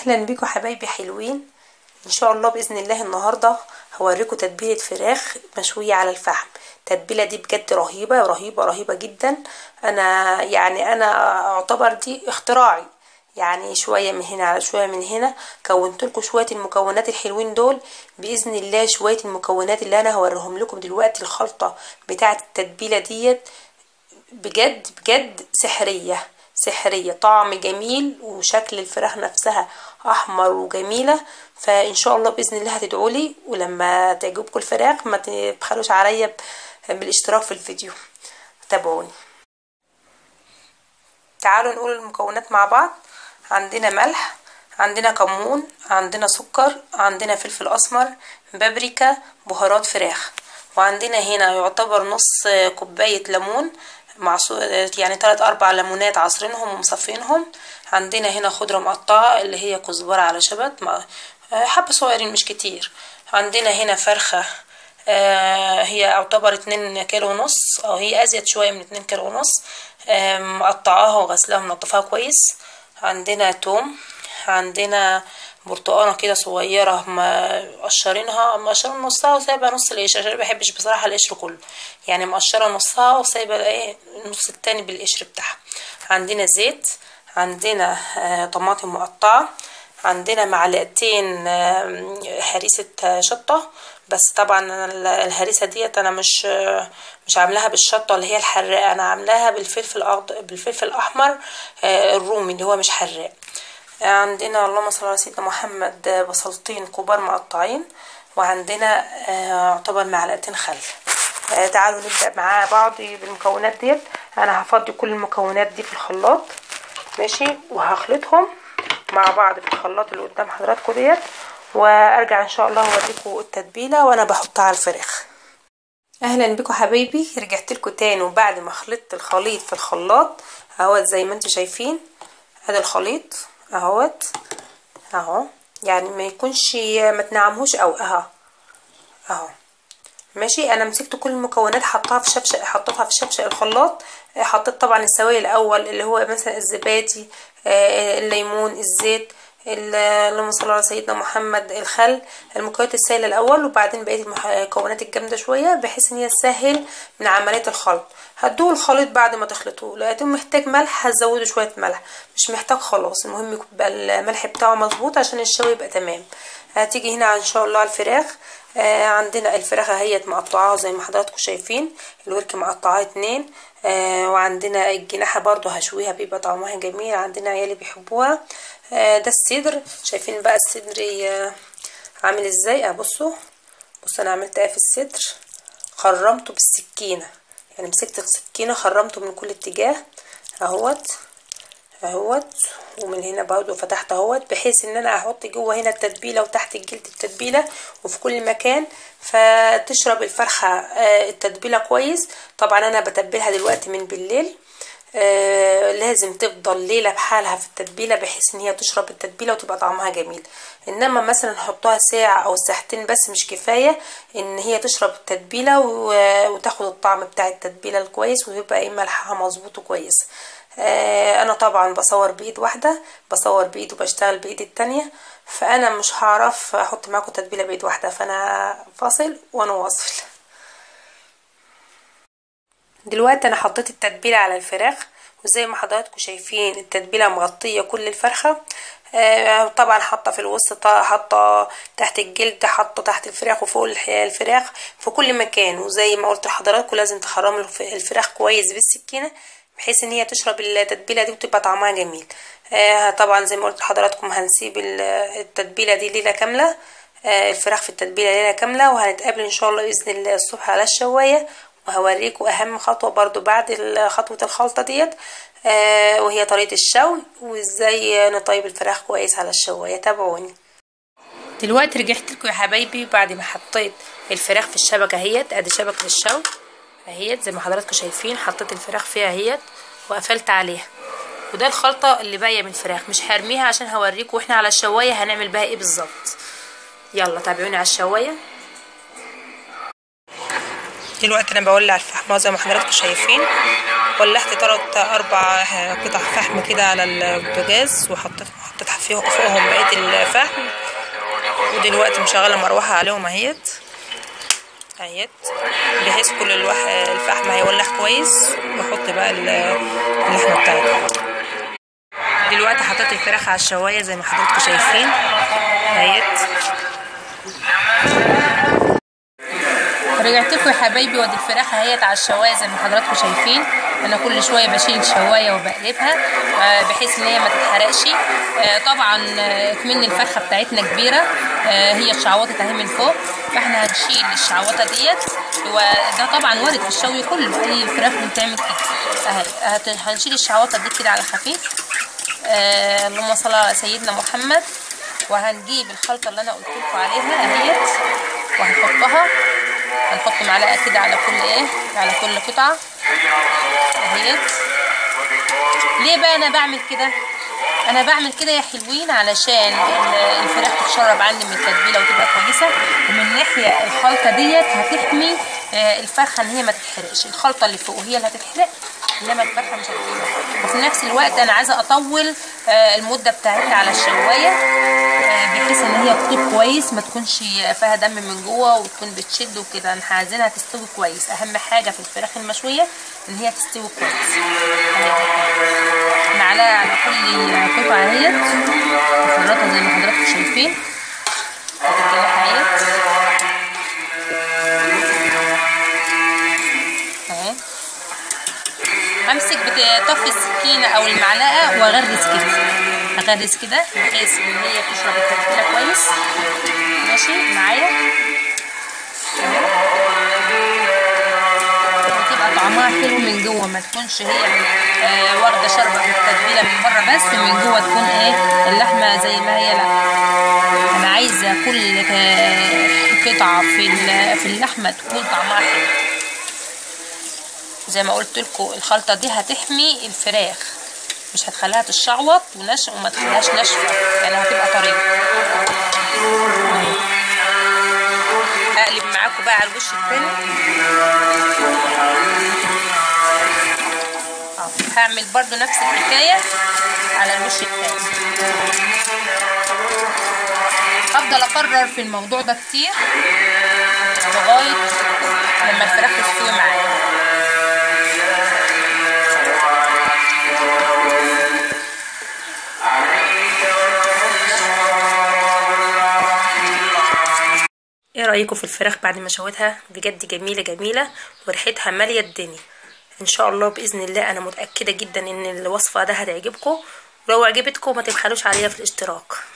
اهلا بيكم حبايبي حلوين ان شاء الله باذن الله النهارده هوريكم تتبيله فراخ مشويه على الفحم التتبيله دي بجد رهيبه رهيبه رهيبه جدا انا يعني انا اعتبر دي اختراعي يعني شويه من هنا على شويه من هنا كونت لكم شويه المكونات الحلوين دول باذن الله شويه المكونات اللي انا هوريهم لكم دلوقتي الخلطه بتاعه التتبيله ديت بجد بجد سحريه سحريه طعم جميل وشكل الفراخ نفسها احمر وجميله فان شاء الله باذن الله هتدعولي ولما تعجبكم الفراخ ما تبخلوش عليا بالاشتراك في الفيديو تابعوني تعالوا نقول المكونات مع بعض عندنا ملح عندنا كمون عندنا سكر عندنا فلفل اسمر بابريكا بهارات فراخ وعندنا هنا يعتبر نص كوبايه ليمون معصور يعني تلات اربع ليمونات عصرينهم ومصفينهم عندنا هنا خضره مقطعه اللي هي كزبره على شبت حبه صغيرين مش كتير عندنا هنا فرخه آه هي يعتبر اتنين كيلو ونص او هي ازيد شويه من اتنين كيلو ونص آه مقطعاها وغسلاها ومنضفاها كويس عندنا توم عندنا برتقانه كده صغيره مقشرينها مقشرين نصها وسايبه نص القشر عشان مبحبش بصراحه القشر كله يعني مقشره نصها وسايبه ايه النص التاني بالقشر بتاعها عندنا زيت عندنا آه طماطم مقطعه عندنا معلقتين هريسه شطه بس طبعا الهريسه ديت انا مش مش عاملاها بالشطه اللي هي الحراقه انا عاملاها بالفلفل أخضر بالفلفل الاحمر الرومي اللي هو مش حراق عندنا اللهم صل على سيدنا محمد بصلتين كبار مقطعين وعندنا يعتبر معلقتين خل تعالوا نبدا مع بعض بالمكونات ديت انا هفضي كل المكونات دي في الخلاط ماشي وهخلطهم مع بعض في الخلاط اللي قدام حضراتكم ديت وارجع ان شاء الله اوريكم التتبيله وانا بحطها على الفراخ اهلا بكم حبايبي رجعت لكم تاني وبعد ما خلطت الخليط في الخلاط اهوت زي ما انتم شايفين ادي الخليط اهوت اهو يعني ما يكونش ما تنعمهوش او اهو اهو ماشي انا مسكت كل المكونات حطها في شبشق حطيتها في شبشق الخلاط حطيت طبعا السوائل الاول اللي هو مثلا الزبادي الليمون الزيت اللهم صل على سيدنا محمد الخل المكونات السائله الاول وبعدين بقيه المكونات الجامده شويه بحيث ان هي تسهل من عمليه الخلط هتدوه الخليط بعد ما تخلطوه لقيتوه محتاج ملح هتزودوا شويه ملح مش محتاج خلاص المهم يبقى الملح بتاعه مظبوط عشان الشوي يبقى تمام هتيجي هنا ان شاء الله على الفراخ آه عندنا الفراخ اهيت مقطعاها زي ما حضراتكم شايفين الورك مقطعاه اتنين آه وعندنا الجناحة برضو هشويها بيبقى طعمها جميل عندنا عيالي بيحبوها آه ده الصدر شايفين بقى الصدر عامل ازاي ابصوا بصوا انا عملت ايه في الصدر خرمته بالسكينة يعني مسكت السكينة خرمته من كل اتجاه اهوت اهوت ومن هنا برضو فتحت اهوت بحيث ان انا احط جوه هنا التتبيله وتحت الجلد التتبيله وفي كل مكان فتشرب الفرخه التتبيله كويس طبعا انا بتبلها دلوقتي من بالليل آه لازم تفضل ليله بحالها في التتبيله بحيث ان هي تشرب التتبيله وتبقى طعمها جميل انما مثلا نحطها ساعه او ساعتين بس مش كفايه ان هي تشرب التتبيله وتاخد الطعم بتاع التتبيله الكويس ويبقى ايه ملحها مظبوط وكويس آه انا طبعا بصور بايد واحده بصور بايد وبشتغل بايد التانية فانا مش هعرف احط معاكم تتبيله بايد واحده فانا فاصل وانا واصل دلوقتي انا حطيت التتبيله على الفراخ وزي ما حضراتكم شايفين التتبيله مغطيه كل الفرخه آه طبعا حاطه في الوسط حاطه تحت الجلد حاطه تحت الفراخ وفوق الفراخ في كل مكان وزي ما قلت لحضراتكم لازم تخرموا الفراخ كويس بالسكينه بحيث ان هي تشرب التتبيله دي وتبقى طعمها جميل آه طبعا زي ما قلت لحضراتكم هنسيب التتبيله دي ليله كامله آه الفراخ في التتبيله ليله كامله وهنتقابل ان شاء الله باذن الله الصبح على الشوايه وهوريكم اهم خطوه برضو بعد خطوه الخلطه ديت آه وهي طريقه الشوي وازاي نطيب الفراخ كويس على الشوايه تابعوني دلوقتي رجعت لكم يا حبايبي بعد ما حطيت الفراخ في الشبكه اهيت ادي شبكه الشوي اهيت زي ما حضراتكم شايفين حطيت الفراخ فيها اهيت وقفلت عليها وده الخلطه اللي باقيه من الفراخ مش هرميها عشان هوريكم واحنا على الشوايه هنعمل بها ايه بالظبط يلا تابعوني على الشوايه دلوقتي انا بولع الفحم زي ما حضراتكم شايفين ولعت تلات اربع قطع فحم كده على البوتاجاز وحطيت حطيت فيه- فوقهم بقيه الفحم ودلوقتي مشغله مروحه عليهم اهيت اهيت بحيث كل الوح... الفحم هيولع كويس واحط بقى ال- اللحمه بتاعتي دلوقتي حطيت الفراخ على الشوايه زي ما حضراتكم شايفين اهيت رجعت لكم يا حبايبي وادي الفراخ اهيت على الشوايه زي ما حضراتكم شايفين انا كل شويه بشيل الشوايه وبقلبها آه، بحيث ان هي ما تتحرقش آه، طبعا آه، كمان الفرخه بتاعتنا كبيره آه، هي اتشعوطت اهي من فوق فاحنا هنشيل الشعوطه ديت وده طبعا وارد في الشوي كله اي فراخ بتعمل كده اهي هت- هنشيل الشعوطه دي كده على خفيف آه، اللهم صل على سيدنا محمد وهنجيب الخلطه اللي انا قلت لكم عليها اهيت وهنحطها هنحط معلقه كده على كل ايه على كل قطعه اهيت ليه بقى انا بعمل كده انا بعمل كده يا حلوين علشان ال- الفراخ تتشرب عندي من التتبيله وتبقى كويسه ومن ناحيه الخلطه ديت هتحمي آه، الفرخه ان هي ما تتحرقش الخلطه اللي فوق هي اللي هتتحرق انما الفرخه مش هتتحرق وفي نفس الوقت انا عايزه اطول آه، المده بتاعتها على الشوايه آه، بحيث ان هي تطيب كويس ما تكونش فيها دم من جوه وتكون بتشد وكده انا عايزينها تستوي كويس اهم حاجه في الفراخ المشويه ان هي تستوي كويس معلقه على كل قطعه اهيت مخرطه زي ما حضراتكم شايفين ادي كده اهيت اهي همسك بطفي السكينه او المعلقه واغرز كده اغرز كده بحيث ان هي تشرب التتبيله كويس ماشي معايا وتبقى طعمها حلو من جوه ما تكونش هي آه واخده شربة في التتبيله من بره بس ومن جوه تكون ايه اللحمه زي ما هي لا انا عايزه كل آه، قطعه في ال- في اللحمه تكون طعمها حلو زي ما قلت لكم الخلطه دي هتحمي الفراخ مش هتخليها تشعوط ونش وما تخليهاش ناشفه يعني هتبقى طريه هقلب معاكم بقى على الوش التاني اه هعمل برضو نفس الحكايه على الوش التاني هفضل اكرر في الموضوع ده كتير لغايه لما الفراخ تستوي معايا ايه رايكم في الفراخ بعد ما شويتها بجد جميله جميله وريحتها ماليه الدنيا ان شاء الله باذن الله انا متاكده جدا ان الوصفه ده هتعجبكم ولو عجبتكم ما تبخلوش عليا في الاشتراك